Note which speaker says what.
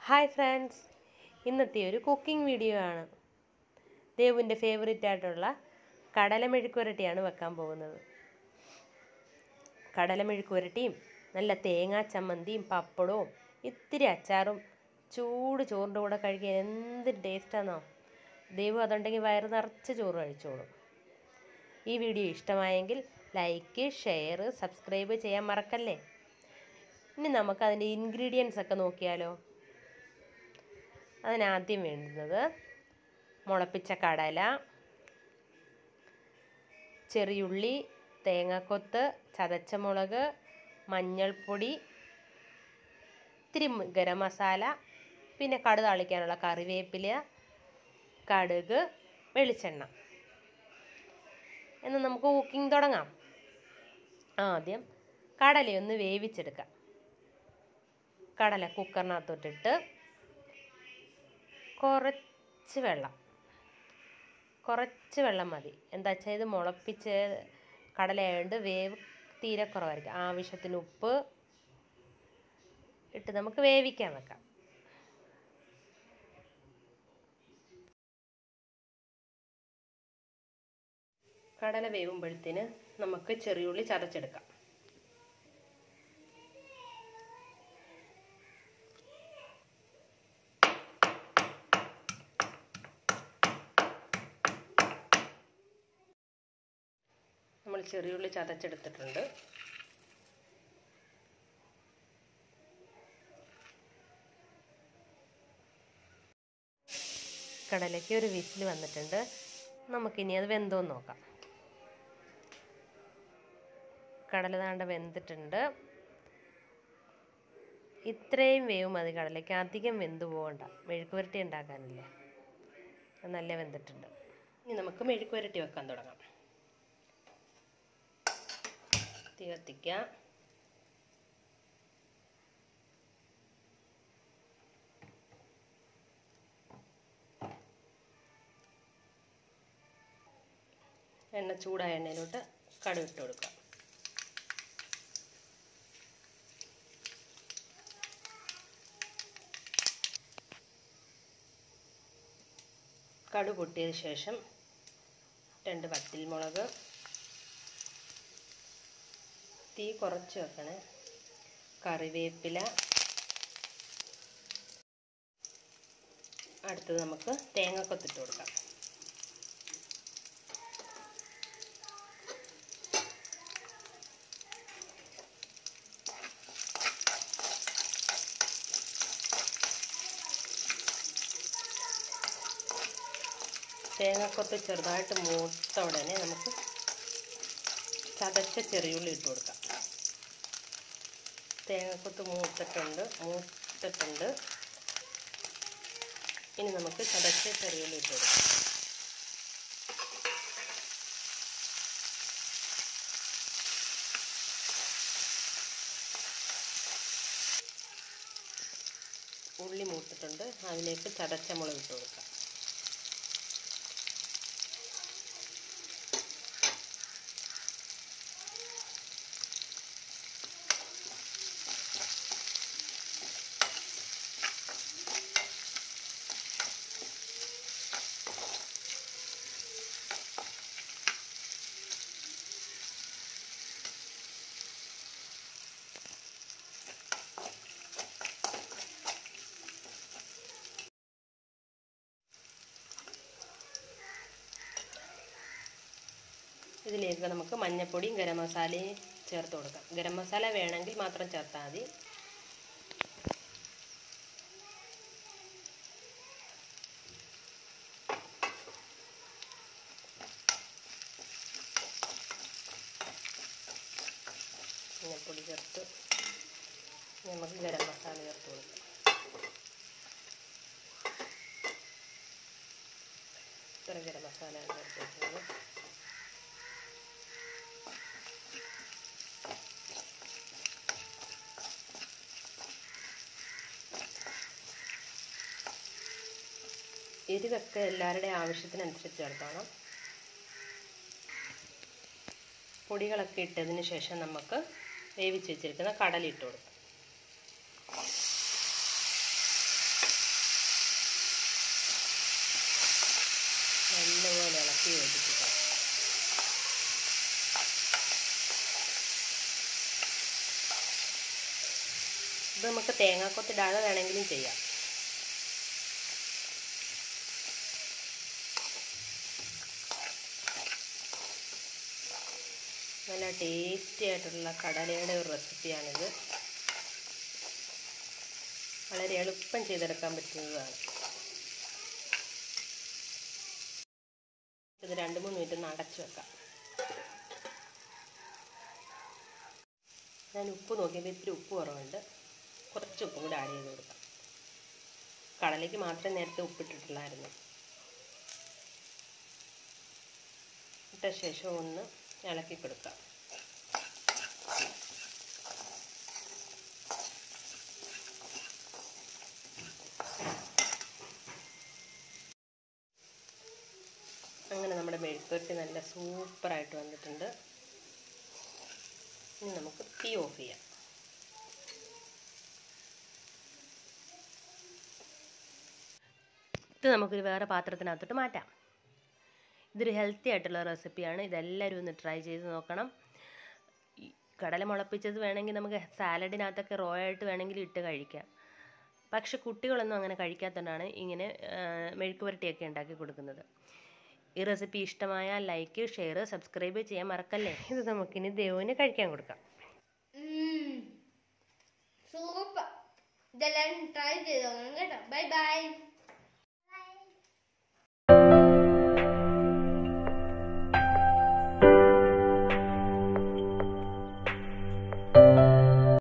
Speaker 1: hi friends ഇന്നത്തെ ഒരു cooking video ആണ് ദേവുവിൻ്റെ ഫേവറേറ്റ് ആയിട്ടുള്ള കടലമെഴുക്കുരട്ടിയാണ് വെക്കാൻ പോകുന്നത് കടലമെഴുക്കുരട്ടിയും നല്ല തേങ്ങാ ചമ്മന്തിയും പപ്പടവും ഇത്തിരി അച്ചാറും ചൂട് ചോറിൻ്റെ കൂടെ കഴിക്കാൻ എന്ത് ടേസ്റ്റാണെന്നോ ദേവു അതുണ്ടെങ്കിൽ വയറ് നിറച്ച് ചോറ് കഴിച്ചോളും ഈ വീഡിയോ ഇഷ്ടമായെങ്കിൽ ലൈക്ക് ഷെയർ സബ്സ്ക്രൈബ് ചെയ്യാൻ മറക്കല്ലേ ഇനി നമുക്ക് അതിൻ്റെ ഇൻഗ്രീഡിയൻസ് ഒക്കെ നോക്കിയാലോ അതിനാദ്യം വേണ്ടുന്നത് മുളപ്പിച്ച കടല ചെറിയുള്ളി തേങ്ങാക്കൊത്ത് ചതച്ച മുളക് മഞ്ഞൾപ്പൊടി ഇത്തിരി ഗരം മസാല പിന്നെ കടുക് താളിക്കാനുള്ള കറിവേപ്പില കടുക് വെളിച്ചെണ്ണ എന്ന് നമുക്ക് കുക്കിംഗ് തുടങ്ങാം ആദ്യം കടലയൊന്ന് വേവിച്ചെടുക്കാം കടല കുക്കറിനകത്തോട്ടിട്ട് കുറച്ച് വെള്ളം കുറച്ച് വെള്ളം മതി എന്താ വെച്ചാൽ ഇത് മുളപ്പിച്ച് കടലയായതുകൊണ്ട് വേവ് തീരെ കുറവായിരിക്കും ആവശ്യത്തിന് ഉപ്പ് ഇട്ട് നമുക്ക് വേവിക്കാൻ വെക്കാം കടല വേവുമ്പോഴത്തേന് നമുക്ക് ചെറിയുള്ളി ചതച്ചെടുക്കാം നമ്മൾ ചെറിയുള്ളി ചതച്ചെടുത്തിട്ടുണ്ട് കടലയ്ക്ക് ഒരു വിസിൽ വന്നിട്ടുണ്ട് നമുക്കിനി അത് വെന്തോന്ന് നോക്കാം കടല താണ്ട വെന്തിട്ടുണ്ട് ഇത്രയും വേവ് മതി കടലയ്ക്ക് അധികം വെന്ത് പോകണ്ട മെഴുക്കുവരട്ടി ഉണ്ടാക്കാനല്ലേ നല്ല വെന്തിട്ടുണ്ട് ഇനി നമുക്ക് മെഴുക്കുവരട്ടി വെക്കാൻ തുടങ്ങാം തീ കത്തിക്കാം എണ്ണ ചൂടായ എണ്ണയിലോട്ട് കടുക് ഇട്ട് കൊടുക്കാം കടു പൊട്ടിയതിന് ശേഷം രണ്ട് വറ്റൽ മുളക് തീ കുറച്ച് വെക്കണേ കറിവേപ്പില അടുത്തത് നമുക്ക് തേങ്ങക്കൊത്തിട്ട് കൊടുക്കാം തേങ്ങക്കൊത്ത് ചെറുതായിട്ട് മൂത്ത ഉടനെ നമുക്ക് ചതച്ച ചെറിയുള്ളി ഇട്ട് കൊടുക്കാം തേങ്ങക്കൊത്ത് മൂത്തിട്ടുണ്ട് മൂത്തിട്ടുണ്ട് ഇനി നമുക്ക് ചതച്ച ചെറിയുള്ളി ഇട്ട് കൊടുക്കാം ഉള്ളി മൂത്തിട്ടുണ്ട് അതിലേക്ക് ചതച്ച മുളക് ഇട്ട് കൊടുക്കാം ഇതിലേക്ക് നമുക്ക് മഞ്ഞൾപ്പൊടിയും ഗരം മസാലയും ചേർത്ത് കൊടുക്കാം ഗരം മസാല വേണമെങ്കിൽ മാത്രം ചേർത്താൽ മതി മഞ്ഞൾപ്പൊടി ചേർത്ത് നമുക്ക് ഗരം മസാല ചേർത്ത് കൊടുക്കാം ഇത്ര ഗരം മസാല ചേർത്ത് വെക്കുന്നത് എരിവൊക്കെ എല്ലാവരുടെയും ആവശ്യത്തിനനുസരിച്ച് ചേർത്തോണം പൊടികളൊക്കെ ഇട്ടതിന് ശേഷം നമുക്ക് വേവിച്ച് വെച്ചിരിക്കുന്ന കടല ഇട്ട് കൊടുക്കാം ഇളക്കി യോജിപ്പിക്കാം ഇത് നമുക്ക് തേങ്ങാക്കൊത്തിടാതെ വേണമെങ്കിലും ചെയ്യാം നല്ല ടേസ്റ്റി ആയിട്ടുള്ള കടലയുടെ ഒരു റെസിപ്പിയാണിത് വളരെ എളുപ്പം ചെയ്തെടുക്കാൻ പറ്റുന്നതാണ് ഇത് രണ്ട് മൂന്ന് മിനിറ്റ് ഒന്ന് അടച്ചു വെക്കാം ഞാൻ ഉപ്പ് നോക്കിയപ്പോൾ ഇത്തിരി ഉപ്പ് കുറവുണ്ട് കുറച്ച് ഉപ്പും കൂടി ആഡ് ചെയ്ത് കൊടുക്കാം കടലയ്ക്ക് മാത്രമേ നേരത്തെ ഉപ്പിട്ടിട്ടുള്ളായിരുന്നു ഇട്ട ശേഷം ഒന്ന് ഇളക്കി കൊടുക്കാം അങ്ങനെ നമ്മുടെ മെഴുക്കുവരട്ടി നല്ല സൂപ്പറായിട്ട് വന്നിട്ടുണ്ട് ഇനി നമുക്ക് തീ ഓഫ് ചെയ്യാം ഇത് നമുക്കൊരു വേറെ പാത്രത്തിനകത്തോട്ട് മാറ്റാം ഇതൊരു ഹെൽത്തി ആയിട്ടുള്ള റെസിപ്പിയാണ് ഇതെല്ലാവരും ഒന്ന് ട്രൈ ചെയ്ത് നോക്കണം ഈ കടല മുളപ്പിച്ചത് വേണമെങ്കിൽ നമുക്ക് സാലഡിനകത്തൊക്കെ റോ ആയിട്ട് വേണമെങ്കിൽ ഇട്ട് കഴിക്കാം പക്ഷെ കുട്ടികളൊന്നും അങ്ങനെ കഴിക്കാത്തതുകൊണ്ടാണ് ഇങ്ങനെ മെഴുക്ക് പുരട്ടിയൊക്കെ ഉണ്ടാക്കി കൊടുക്കുന്നത് ഈ റെസിപ്പി ഇഷ്ടമായാൽ ലൈക്ക് ഷെയർ സബ്സ്ക്രൈബ് ചെയ്യാൻ മറക്കല്ലേ ഇത് നമുക്കിനി ദേവുവിന് കഴിക്കാൻ കൊടുക്കാം
Speaker 2: സൂപ്പർ ഇതെല്ലാവരും ട്രൈ ചെയ്തോണം കേട്ടോ ബൈ ബൈ